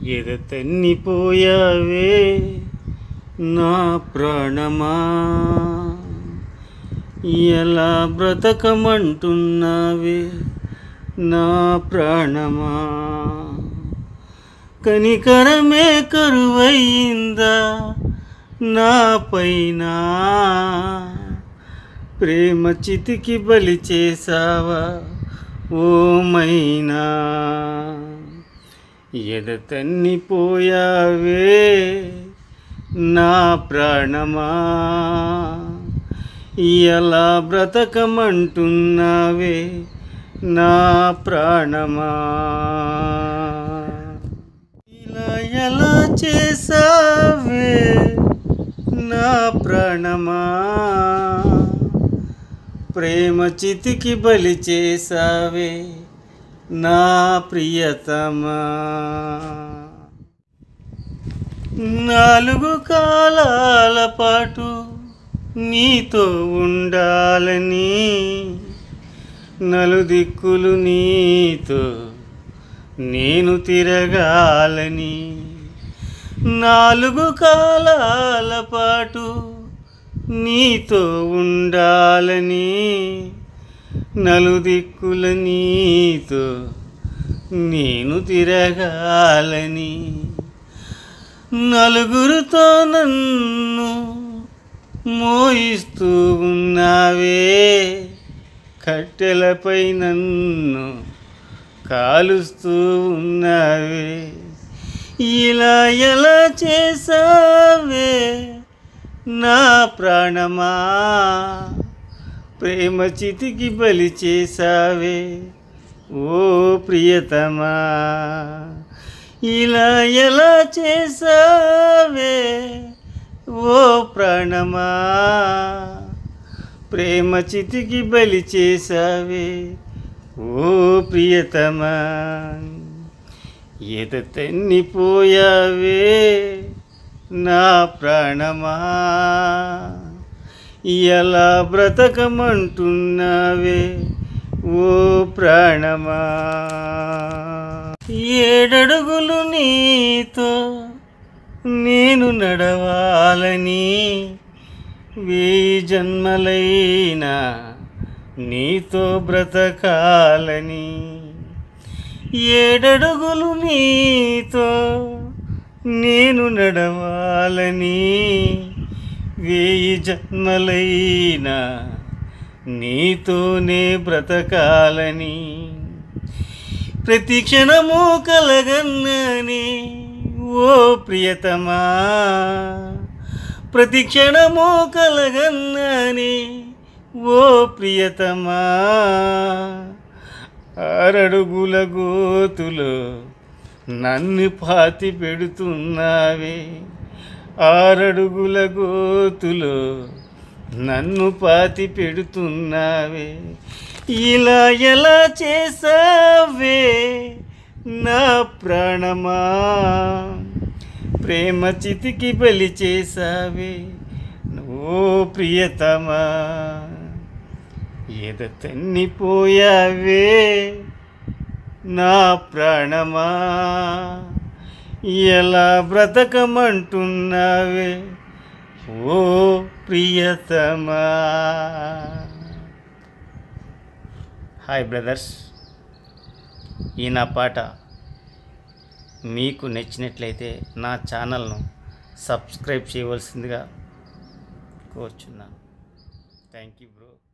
ఎద తన్నిపోయావే నా ప్రాణమా ఎలా బ్రతకమంటున్నావే నా ప్రాణమా కనికరమే కరువయిందా నా పైన ప్రేమ చితికి బలి చేసావా ఓ మైనా ఎద తన్నిపోయావే నా ప్రాణమా ఎలా బ్రతకమంటున్నావే నా ప్రాణమా ఇలా ఎలా చేసావే నా ప్రాణమా ప్రేమ చితికి బలి చేసావే నా ప్రియతమా నాలుగు కాలాల పాటు నీతో ఉండాలని నలుదిక్కులు నీతో నేను తిరగాలని నాలుగు కాలాల పాటు నీతో ఉండాలని నలుదిక్కుల నీతో నేను తిరగాలని నలుగురితో నన్ను మోయిస్తూ ఉన్నావే కట్టెలపై నన్ను కాలుస్తూ ఉన్నావే ఇలా ఎలా చేసావే నా ప్రాణమా ప్రేమ చితికి బలి చేసావే ఓ ప్రియతమా ఇలా ఎలా చేసావే ఓ ప్రాణమా ప్రేమ చితికి బలి చేసావే ఓ ప్రియతమా ఎద తన్నిపోయావే నా ప్రాణమా ఎలా బ్రతకమంటున్నావే ఓ ప్రాణమా ఏడడుగులు నీతో నేను నడవాలని వేయి జన్మలైనా నీతో బ్రతకాలని ఏడడుగులు నీతో నేను నడవాలని వేయి జన్మలైనా నీతోనే బ్రతకాలని ప్రతి క్షణము కలగన్నని ఓ ప్రియతమా ప్రతి క్షణము కలగన్నని ఓ ప్రియతమా ఆరడుగుల గోతులో నన్ను పాతి పెడుతున్నావే ఆరడుగుల గోతులో నన్ను పాతి పెడుతున్నావే ఇలా ఎలా చేసావే నా ప్రాణమా ప్రేమ చితికి బలి చేసావే ఓ ప్రియతమా ఎద తన్నిపోయావే నా ప్రాణమా ఎలా బ్రతకమంటున్నావే ఓ ప్రియతమా హాయ్ బ్రదర్స్ ఈ నా పాట మీకు నచ్చినట్లయితే నా ఛానల్ను సబ్స్క్రైబ్ చేయవలసిందిగా కోరుచున్నాను థ్యాంక్ యూ బ్రో